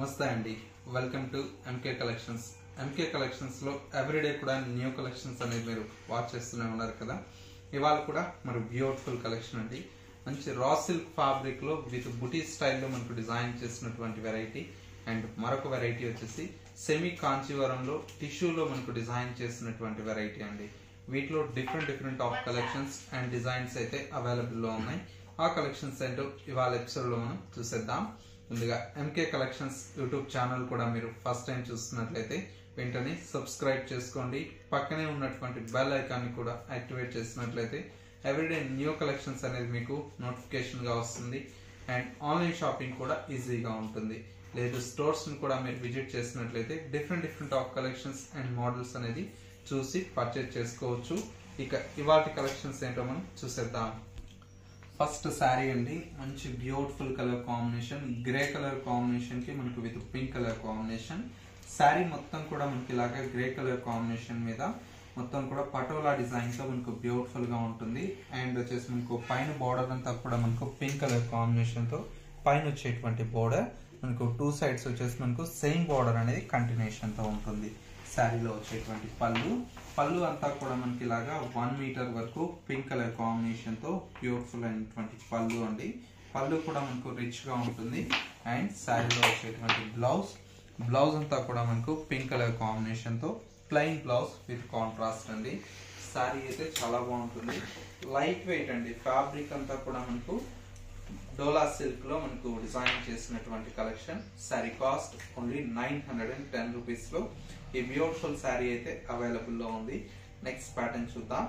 నమస్తే అండి welcome to MK collections MK collections లో ఎవ్రీడే కూడా న్యూ కలెక్షన్స్ అనేది మీరు వాచ్ చేస్తూనే ఉన్నారు కదా ఇవాళ కూడా మరి బ్యూటిఫుల్ కలెక్షన్ అండి మంచి రా సిల్క్ ఫ్యాబ్రిక్ లో విత్ బుటీ స్టైల్లో మనకు డిజైన్ చేసినటువంటి వెరైటీ అండ్ మరొక వెరైటీ వచ్చేసి సెమీ కాంచీవరంలో టిష్యూలో మనకు డిజైన్ చేసినటువంటి వెరైటీ అండి వీటిలో different different of collections and designs అయితే అవైలబుల్ లో ఉన్నాయి ఆ కలెక్షన్స్ ఏంటో ఇవాళ ఎపిసోడ్ లో మనం చూసేద్దాం ముందుగా ఎంకే కలెక్షన్స్ యూట్యూబ్ ఛానల్ కూడా మీరు ఫస్ట్ టైం చూస్తున్నట్లయితే వెంటనే సబ్స్క్రైబ్ చేసుకోండి పక్కనే ఉన్నటువంటి బెల్ ఐకాన్ ని కూడా యాక్టివేట్ చేసినట్లయితే ఎవ్రీడే న్యూ కలెక్షన్స్ అనేది మీకు నోటిఫికేషన్ గా వస్తుంది అండ్ ఆన్లైన్ షాపింగ్ కూడా ఈజీగా ఉంటుంది లేదు స్టోర్స్ ని కూడా మీరు విజిట్ చేసినట్లయితే different different of collections and models అనేది చూసి పర్చేజ్ చేసుకోవచ్చు ఇక ఇవాటి కలెక్షన్స్ ఏంటో మనం చూసేద్దాం ఫస్ట్ శారీ అండి మంచి beautiful colour combination grey colour combination కి మనకు with pink colour combination sari మొత్తం కూడా మనకి ఇలాగా గ్రే కలర్ కాంబినేషన్ మీద మొత్తం కూడా పటోలా డిజైన్ తో మనకు బ్యూటిఫుల్ గా ఉంటుంది అండ్ వచ్చేసి మనకు పైన బోర్డర్ అంతా కూడా మనకు పింక్ కలర్ కాంబినేషన్ తో పైన వచ్చేటువంటి బోర్డర్ మనకు టూ సైడ్స్ వచ్చేసి మనకు సేమ్ బోర్డర్ అనేది కంటిన్యూషన్ తో ఉంటుంది శారీలో వచ్చేటువంటి పళ్ళు పళ్ళు అంతా కూడా మనకి ఇలాగా వన్ మీటర్ వరకు పింక్ కలర్ కాంబినేషన్ తో బ్యూటిఫుల్ అయినటువంటి పళ్ళు అండి పళ్ళు కూడా మనకు రిచ్ గా ఉంటుంది అండ్ శారీలో వచ్చేటువంటి బ్లౌజ్ బ్లౌజ్ అంతా కూడా మనకు పింక్ కలర్ కాంబినేషన్ తో ప్లెయిన్ బ్లౌజ్ విత్ కాంట్రాస్ట్ అండి శారీ అయితే చాలా బాగుంటుంది లైట్ వెయిట్ అండి ఫ్యాబ్రిక్ అంతా కూడా మనకు డోలా సిల్క్ లో మనకు డిజైన్ చేసినటువంటి collection sari cost only nine hundred and ten rupees లో ఈ బ్యూటిఫుల్ శారీ అయితే అవైలబుల్ లో ఉంది నెక్స్ట్ ప్యాటర్న్ చూద్దాం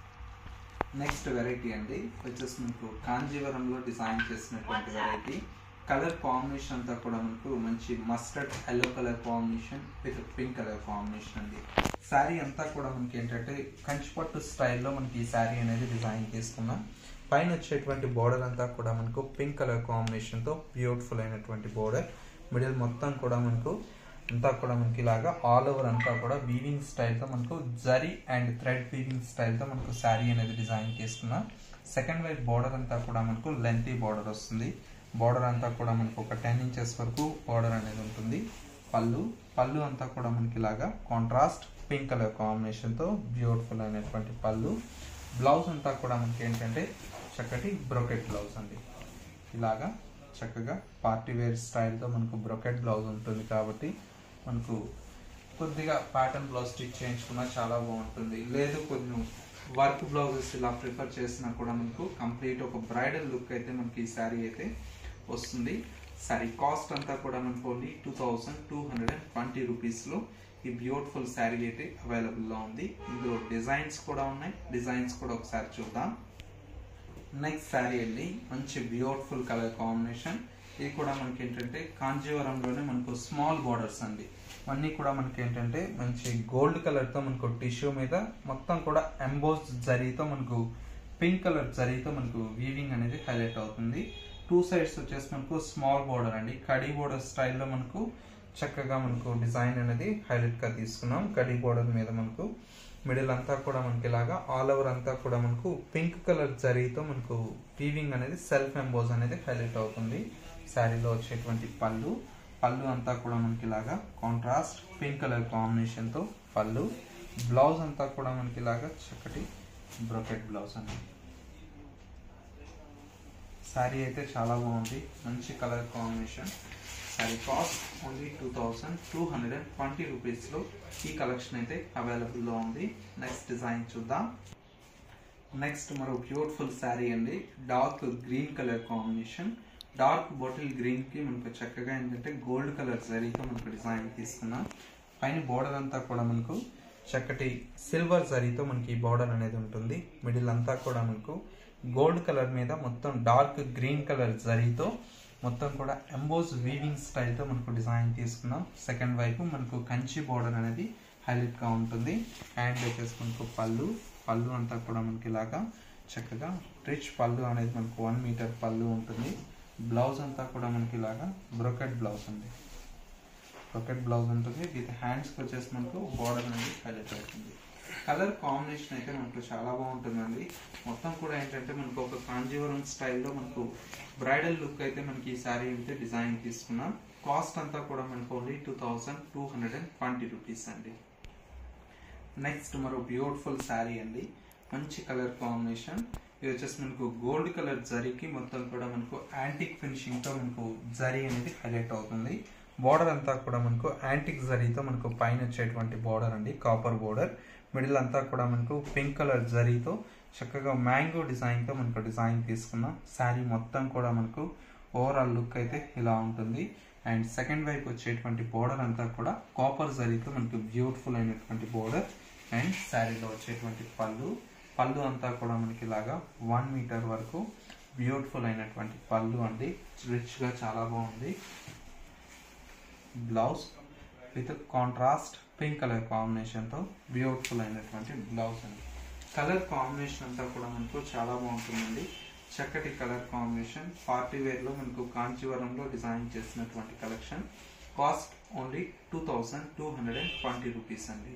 నెక్స్ట్ వెరైటీ అండి వచ్చేసి మనకు కాంజీవరంలో డిజైన్ చేసినటువంటి వెరైటీ కలర్ కాంబినేషన్ అంతా కూడా మనకు మంచి mustard yellow colour combination with pink colour combination అండి శారీ అంతా కూడా మనకి ఏంటంటే కంచిపట్టు స్టైల్లో మనకి ఈ శారీ అనేది డిజైన్ చేసుకున్నాం పైన వచ్చేటువంటి బోర్డర్ అంతా కూడా మనకు పింక్ కలర్ కాంబినేషన్ తో బ్యూటిఫుల్ అయినటువంటి బోర్డర్ మిడిల్ మొత్తం కూడా మనకు అంతా కూడా మనకి ఇలాగా ఆల్ ఓవర్ అంతా కూడా వీవింగ్ స్టైల్తో మనకు జరీ అండ్ థ్రెడ్ వీవింగ్ స్టైల్తో మనకు శారీ అనేది డిజైన్ చేసుకున్నాం సెకండ్ వైపు బోర్డర్ అంతా కూడా మనకు లెంతీ బోర్డర్ వస్తుంది బోర్డర్ అంతా కూడా మనకు ఒక టెన్ ఇంచెస్ వరకు బోర్డర్ అనేది ఉంటుంది పళ్ళు పళ్ళు అంతా కూడా మనకి ఇలాగా కాంట్రాస్ట్ పింక్ కలర్ కాంబినేషన్తో బ్యూటిఫుల్ అయినటువంటి పళ్ళు బ్లౌజ్ అంతా కూడా మనకి ఏంటంటే చక్కటి బ్రొకెట్ బ్లౌజ్ అండి ఇలాగా చక్కగా పార్టీ వేర్ స్టైల్తో మనకు బ్రొకెట్ బ్లౌజ్ ఉంటుంది కాబట్టి మనకు కొద్దిగా ప్యాటర్న్ బ్లౌజ్ స్టిచ్ చేయించుకున్నా చాలా బాగుంటుంది లేదు కొన్ని వర్క్ బ్లౌజెస్ ఇలా ప్రిఫర్ చేసినా కూడా మనకు కంప్లీట్ ఒక బ్రైడల్ లుక్ అయితే మనకి ఈ శారీ అయితే వస్తుంది శారీ కాస్ట్ అంతా కూడా మనకు only two thousand two hundred and twenty రూపీస్లో ఈ బ్యూటిఫుల్ శారీ అయితే అవైలబుల్లో ఉంది ఇందులో డిజైన్స్ కూడా ఉన్నాయి డిజైన్స్ కూడా ఒకసారి చూద్దాం నెక్స్ట్ శారీ అండి మంచి బ్యూటిఫుల్ కలర్ కాంబినేషన్ ఇది కూడా మనకి ఏంటంటే కాంజీవరంలోనే మనకు స్మాల్ బార్డర్స్ అండి అన్నీ కూడా మనకి ఏంటంటే మంచి గోల్డ్ కలర్తో మనకు టిష్యూ మీద మొత్తం కూడా ఎంబోస్ జరీతో మనకు పింక్ కలర్ జరీతో మనకు వీవింగ్ అనేది హైలైట్ అవుతుంది టూ సైడ్స్ వచ్చేసి మనకు స్మాల్ బార్డర్ అండి కడీ బార్డర్ స్టైల్లో మనకు చక్కగా మనకు డిజైన్ అనేది హైలైట్గా తీసుకున్నాం కడీ బార్డర్ మీద మనకు మిడిల్ అంతా కూడా మనకి ఇలాగా ఆల్ ఓవర్ అంతా కూడా మనకు పింక్ కలర్ జరీతో మనకు వీవింగ్ అనేది సెల్ఫ్ ఎంబోజ్ అనేది హైలైట్ అవుతుంది శారీలో వచ్చేటువంటి పళ్ళు పళ్ళు అంతా కూడా మనకి ఇలాగా కాంట్రాస్ట్ పింక్ కలర్ కాంబినేషన్తో పళ్ళు బ్లౌజ్ అంతా కూడా మనకి ఇలాగా చక్కటి బ్రొకెట్ బ్లౌజ్ అండి శారీ అయితే చాలా బాగుంది మంచి colour combination sari cost only two thousand two hundred and twenty రూపీస్లో ఈ కలెక్షన్ అయితే అవైలబుల్లో ఉంది నెక్స్ట్ డిజైన్ చూద్దాం నెక్స్ట్ మరో బ్యూటిఫుల్ శారీ అండి dark green colour combination dark bottle green కి మనకు చక్కగా ఏంటంటే గోల్డ్ కలర్ జరీతో మనకు డిజైన్ తీసుకున్నాం పైన బోర్డర్ అంతా కూడా మనకు చక్కటి సిల్వర్ జరీతో మనకి ఈ బోర్డర్ అనేది ఉంటుంది మిడిల్ అంతా కూడా మనకు గోల్డ్ కలర్ మీద మొత్తం డార్క్ గ్రీన్ కలర్ జరీతో మొత్తం కూడా ఎంబోజ్ వీవింగ్ స్టైల్తో మనకు డిజైన్ తీసుకున్నాం సెకండ్ వైపు మనకు కంచి బోర్డర్ అనేది హైలైట్గా ఉంటుంది హ్యాండ్ వచ్చేసి మనకు పళ్ళు పళ్ళు అంతా కూడా మనకి ఇలాగా చక్కగా రిచ్ పళ్ళు అనేది మనకు వన్ మీటర్ పళ్ళు ఉంటుంది బ్లౌజ్ అంతా కూడా మనకి ఇలాగా బ్రొకెట్ బ్లౌజ్ ఉంది బ్రొకెట్ బ్లౌజ్ ఉంటుంది విత్ హ్యాండ్స్కి వచ్చేసి మనకు బోర్డర్ అనేది హైలైట్ అవుతుంది కలర్ కాంబినేషన్ అయితే మనకు చాలా బాగుంటుందండి మొత్తం కూడా ఏంటంటే మనకు ఒక కాంజీవరం స్టైల్లో మనకు బ్రైడల్ లుక్ అయితే మనకి ఈ శారీ అయితే డిజైన్ తీసుకున్నాం కాస్ట్ అంతా కూడా మనకు only two thousand two hundred and twenty rupees అండి నెక్స్ట్ మరో బ్యూటిఫుల్ శారీ అండి మంచి కలర్ కాంబినేషన్ ఇది వచ్చేసి మనకు గోల్డ్ కలర్ జరీకి మొత్తం కూడా మనకు యాంటిక్ ఫినిషింగ్ తో మనకు జరీ అనేది హైలైట్ అవుతుంది బోర్డర్ అంతా కూడా మనకు యాంటిక్ జరీతో మనకు పైన వచ్చేటువంటి బోర్డర్ అండి కాపర్ బోర్డర్ మిడిల్ అంతా కూడా మనకు పింక్ కలర్ జరీతో చక్కగా మ్యాంగో డిజైన్ తో మనకు డిజైన్ తీసుకున్నాం శారీ మొత్తం కూడా మనకు ఓవరాల్ లుక్ అయితే ఇలా ఉంటుంది అండ్ సెకండ్ వైపు వచ్చేటువంటి బోర్డర్ అంతా కూడా కాపర్ జరీతో మనకు బ్యూటిఫుల్ అయినటువంటి బోర్డర్ అండ్ శారీలో వచ్చేటువంటి పళ్ళు పళ్ళు అంతా కూడా మనకి ఇలాగా వన్ మీటర్ వరకు బ్యూటిఫుల్ అయినటువంటి పళ్ళు అండి రిచ్ గా చాలా బాగుంది blouse with contrast pink colour combination తో బ్యూటిఫుల్ అయినటువంటి బ్లౌజ్ అండి కలర్ కాంబినేషన్ అంతా కూడా మనకు చాలా బాగుంటుందండి చక్కటి కలర్ కాంబినేషన్ పార్టీ వేర్ లో మనకు కాంచీవరంలో డిజైన్ చేసినటువంటి collection cost only two thousand two hundred and twenty rupees అండి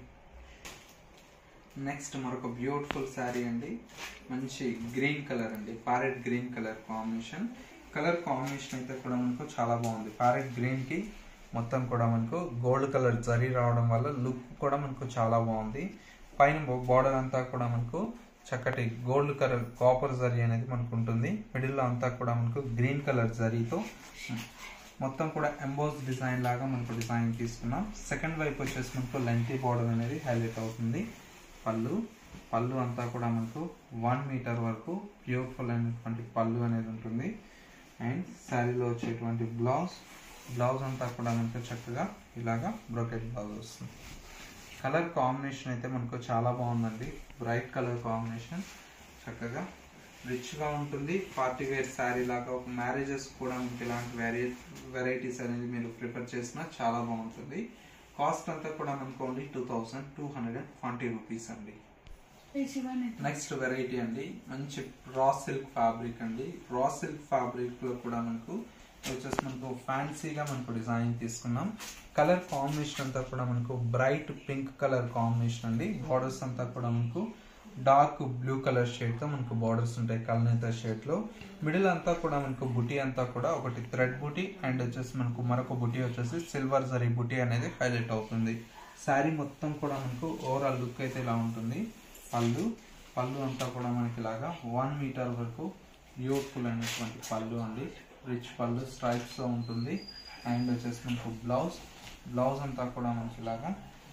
నెక్స్ట్ మరొక బ్యూటిఫుల్ శారీ అండి మంచి గ్రీన్ కలర్ అండి parrot green colour combination colour combination అయితే కూడా మనకు చాలా బాగుంది ప్యారెట్ గ్రీన్ కి మొత్తం కూడా మనకు గోల్డ్ కలర్ జరీ రావడం వల్ల లుక్ కూడా మనకు చాలా బాగుంది పైన బార్డర్ అంతా కూడా మనకు చక్కటి గోల్డ్ కలర్ కాపర్ జరీ అనేది మనకు ఉంటుంది మిడిల్ లో అంతా కూడా మనకు గ్రీన్ కలర్ జరీతో మొత్తం కూడా ఎంబోస్ డిజైన్ లాగా మనకు డిజైన్ తీసుకున్నాం సెకండ్ వైపు వచ్చేసి మనకు లెంతీ బార్డర్ అనేది హైలైట్ అవుతుంది పళ్ళు పళ్ళు అంతా కూడా మనకు వన్ మీటర్ వరకు బ్యూటిఫుల్ అయినటువంటి పళ్ళు అనేది ఉంటుంది అండ్ శారీలో వచ్చేటువంటి బ్లౌజ్ బ్లౌజ్ అంతా కూడా మనకు చక్కగా ఇలాగా బ్రోకెట్ బ్లౌజ్ వస్తుంది కలర్ కాంబినేషన్ అయితే మనకు చాలా బాగుందండి బ్రైట్ కలర్ కాంబినేషన్ చక్కగా రిచ్గా ఉంటుంది పార్టీ వేర్ శారీ లాగా ఒక మ్యారేజెస్ కూడా మీకు ఇలాంటి వెరై వెరైటీస్ అనేది మీరు ప్రిఫర్ చేసినా చాలా బాగుంటుంది కాస్ట్ అంతా కూడా మనకు only two thousand two hundred and twenty rupees అండి నెక్స్ట్ వెరైటీ అండి మంచి రా సిల్క్ ఫ్యాబ్రిక్ అండి రా సిల్క్ ఫ్యాబ్రిక్ లో కూడా మనకు వచ్చేసి మనకు ఫ్యాన్సీగా మనకు డిజైన్ తీసుకున్నాం కలర్ కాంబినేషన్ అంతా కూడా మనకు బ్రైట్ పింక్ కలర్ కాంబినేషన్ అండి బార్డర్స్ అంతా కూడా మనకు డార్క్ బ్లూ కలర్ షేడ్ తో మనకు బార్డర్స్ ఉంటాయి కల్నేత షేడ్ లో మిడిల్ అంతా కూడా మనకు బుటీ అంతా కూడా ఒకటి థ్రెడ్ బుటీ అండ్ వచ్చేసి మనకు మరొక బుటీ వచ్చేసి సిల్వర్ జరీ బుటీ అనేది హైలైట్ అవుతుంది శారీ మొత్తం కూడా మనకు ఓవరాల్ లుక్ అయితే ఇలా ఉంటుంది పళ్ళు పళ్ళు అంతా కూడా మనకి ఇలాగా వన్ మీటర్ వరకు బ్యూటిఫుల్ అయినటువంటి పళ్ళు అండి రిచ్ పళ్ళు స్ట్రైప్స్ తో ఉంటుంది అండ్ వచ్చేసి మనకు బ్లౌజ్ బ్లౌజ్ అంతా కూడా మనకి ఇలాగా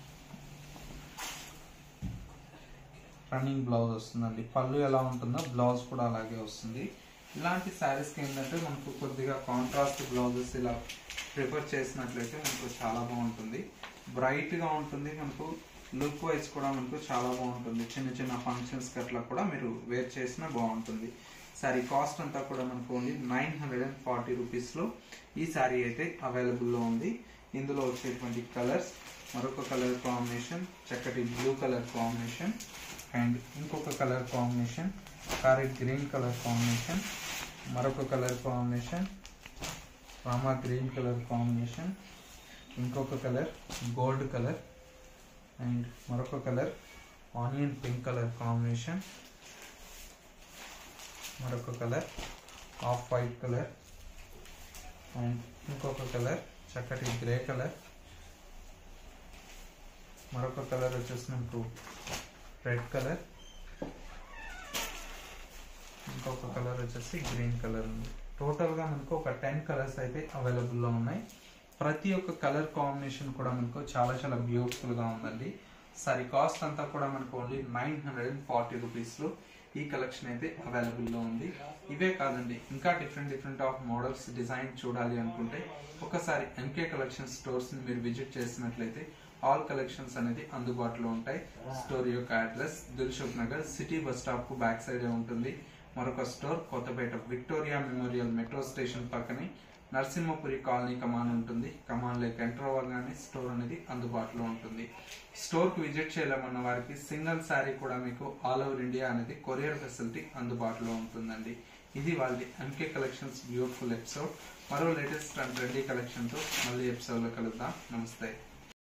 రన్నింగ్ బ్లౌజ్ వస్తుందండి పళ్ళు ఎలా ఉంటుందో బ్లౌజ్ కూడా అలాగే వస్తుంది ఇలాంటి శారీస్కి ఏంటంటే మనకు కొద్దిగా కాంట్రాస్ట్ బ్లౌజెస్ ఇలా ప్రిఫర్ చేసినట్లయితే మనకు చాలా బాగుంటుంది బ్రైట్గా ఉంటుంది మనకు లుక్ వైజ్ కూడా మనకు చాలా బాగుంటుంది చిన్న చిన్న ఫంక్షన్స్కి అట్లా కూడా మీరు వేర్ చేసినా బాగుంటుంది శారీ కాస్ట్ అంతా కూడా మనకు only nine hundred and forty రూపీస్లో ఈ శారీ అయితే అవైలబుల్లో ఉంది ఇందులో వచ్చేటువంటి కలర్స్ మరొక కలర్ కాంబినేషన్ చక్కటి బ్లూ కలర్ కాంబినేషన్ అండ్ ఇంకొక colour combination parrot green colour combination మరొక colour combination Rama green colour combination ఇంకొక కలర్ గోల్డ్ కలర్ అండ్ మరొక colour onion pink colour combination మరొక colour off white colour and ఇంకొక colour చక్కటి grey colour మరొక colour వచ్చేసి మనకు రెడ్ కలర్ ఇంకొక కలర్ వచ్చేసి గ్రీన్ కలర్ ఉంది టోటల్గా మనకు ఒక టెన్ కలర్స్ అయితే అవైలబుల్లో ఉన్నాయి ప్రతి ఒక్క కలర్ కాంబినేషన్ కూడా మనకు చాలా చాలా బ్యూటిఫుల్గా ఉందండి సరే కాస్ట్ అంతా కూడా మనకు only nine hundred and forty రూపీస్లో ఈ కలెక్షన్ అయితే అవైలబుల్లో ఉంది ఇవే కాదండి ఇంకా different different of models design చూడాలి అనుకుంటే ఒకసారి ఎన్కే కలెక్షన్ స్టోర్స్ని మీరు విజిట్ చేసినట్లయితే ఆల్ కలెక్షన్స్ అనేది అందుబాటులో ఉంటాయి స్టోర్ యొక్క address Dilsukhnagar city bus stop కు బ్యాక్ సైడ్ ఉంటుంది మరొక store Kothapet Victoria Memorial metro station పక్కనే నరసింహపురి కాలనీ కమాన్ ఉంటుంది కమాన్ లేక ఎంటర్ అవ్వగానే స్టోర్ అనేది అందుబాటులో ఉంటుంది స్టోర్ కు విజిట్ చేయలేమన్న వారికి సింగిల్ శారీ కూడా మీకు ఆల్ ఓవర్ ఇండియా అనేది కొరియర్ ఫెసిలిటీ అందుబాటులో ఉంటుందండి ఇది వాళ్ళది ఎంకే కలెక్షన్స్ బ్యూటిఫుల్ ఎపిసోడ్ మరో లేటెస్ట్ అండ్ రెడీ కలెక్షన్ తో మళ్ళీ ఎపిసోడ్ లో కలుద్దాం నమస్తే